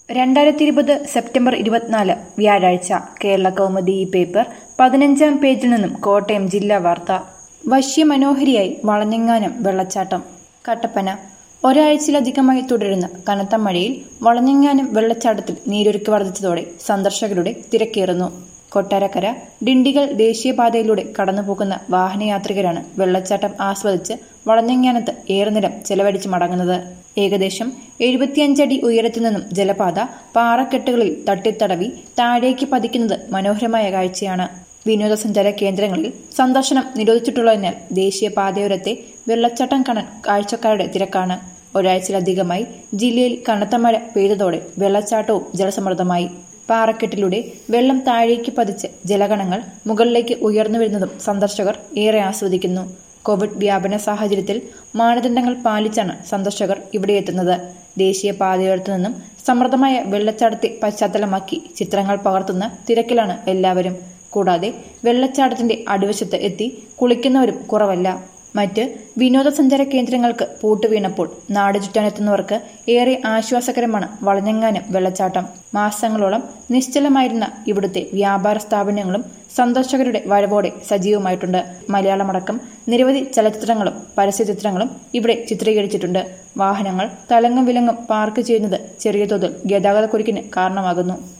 രണ്ടായിരത്തി ഇരുപത് സെപ്റ്റംബർ ഇരുപത്തിനാല് വ്യാഴാഴ്ച കേരള കൗമുദി ഈ പേപ്പർ പതിനഞ്ചാം പേജിൽ നിന്നും കോട്ടയം ജില്ലാ വാർത്ത വശ്യമനോഹരിയായി വളഞ്ഞെങ്ങാനം വെള്ളച്ചാട്ടം കട്ടപ്പന ഒരാഴ്ചയിലധികമായി തുടരുന്ന കനത്ത മഴയിൽ വളഞ്ഞെങ്ങാനം വെള്ളച്ചാട്ടത്തിൽ നീരൊഴുക്ക് വർദ്ധിച്ചതോടെ സന്ദർശകരുടെ തിരക്കേറുന്നു കൊട്ടാരക്കര ഡിണ്ടിഗൽ ദേശീയപാതയിലൂടെ കടന്നുപോകുന്ന വാഹനയാത്രികരാണ് വെള്ളച്ചാട്ടം ആസ്വദിച്ച് വളഞ്ഞെങ്ങാനത്ത് ഏറെ നേരം ചെലവഴിച്ച് മടങ്ങുന്നത് ഏകദേശം എഴുപത്തിയഞ്ചടി ഉയരത്തിൽ നിന്നും ജലപാത പാറക്കെട്ടുകളിൽ തട്ടിത്തടവി താഴേക്ക് പതിക്കുന്നത് മനോഹരമായ കാഴ്ചയാണ് വിനോദസഞ്ചാര കേന്ദ്രങ്ങളിൽ സന്ദർശനം നിരോധിച്ചിട്ടുള്ളതിനാൽ ദേശീയപാതയോരത്തെ വെള്ളച്ചാട്ടം കാണാൻ കാഴ്ചക്കാരുടെ തിരക്കാണ് ഒരാഴ്ചയിലധികമായി ജില്ലയിൽ കനത്ത മഴ പെയ്തതോടെ വെള്ളച്ചാട്ടവും ജലസമൃദ്ധമായി പാറക്കെട്ടിലൂടെ വെള്ളം താഴേക്ക് പതിച്ച് ജലഗണങ്ങൾ മുകളിലേക്ക് ഉയർന്നു വരുന്നതും സന്ദർശകർ ഏറെ ആസ്വദിക്കുന്നു കോവിഡ് വ്യാപന സാഹചര്യത്തിൽ മാനദണ്ഡങ്ങൾ പാലിച്ചാണ് സന്ദർശകർ ഇവിടെ എത്തുന്നത് ദേശീയ പാതയോരത്തു നിന്നും സമൃദ്ധമായ വെള്ളച്ചാട്ടത്തെ പശ്ചാത്തലമാക്കി ചിത്രങ്ങൾ പകർത്തുന്ന തിരക്കിലാണ് എല്ലാവരും കൂടാതെ വെള്ളച്ചാട്ടത്തിന്റെ അടിവശത്ത് എത്തി കുളിക്കുന്നവരും കുറവല്ല മറ്റ് വിനോദസഞ്ചാര കേന്ദ്രങ്ങൾക്ക് പൂട്ടുവീണപ്പോൾ നാട് ചുറ്റാനെത്തുന്നവർക്ക് ഏറെ ആശ്വാസകരമാണ് വളഞ്ഞെങ്ങാനം വെള്ളച്ചാട്ടം മാസങ്ങളോളം നിശ്ചലമായിരുന്ന ഇവിടുത്തെ വ്യാപാര സ്ഥാപനങ്ങളും സന്ദർശകരുടെ വരവോടെ സജീവമായിട്ടുണ്ട് മലയാളമടക്കം നിരവധി ചലച്ചിത്രങ്ങളും പരസ്യചിത്രങ്ങളും ഇവിടെ ചിത്രീകരിച്ചിട്ടുണ്ട് വാഹനങ്ങൾ തലങ്ങും വിലങ്ങും പാർക്ക് ചെയ്യുന്നത് ചെറിയ തോതിൽ ഗതാഗതക്കുരുക്കിന് കാരണമാകുന്നു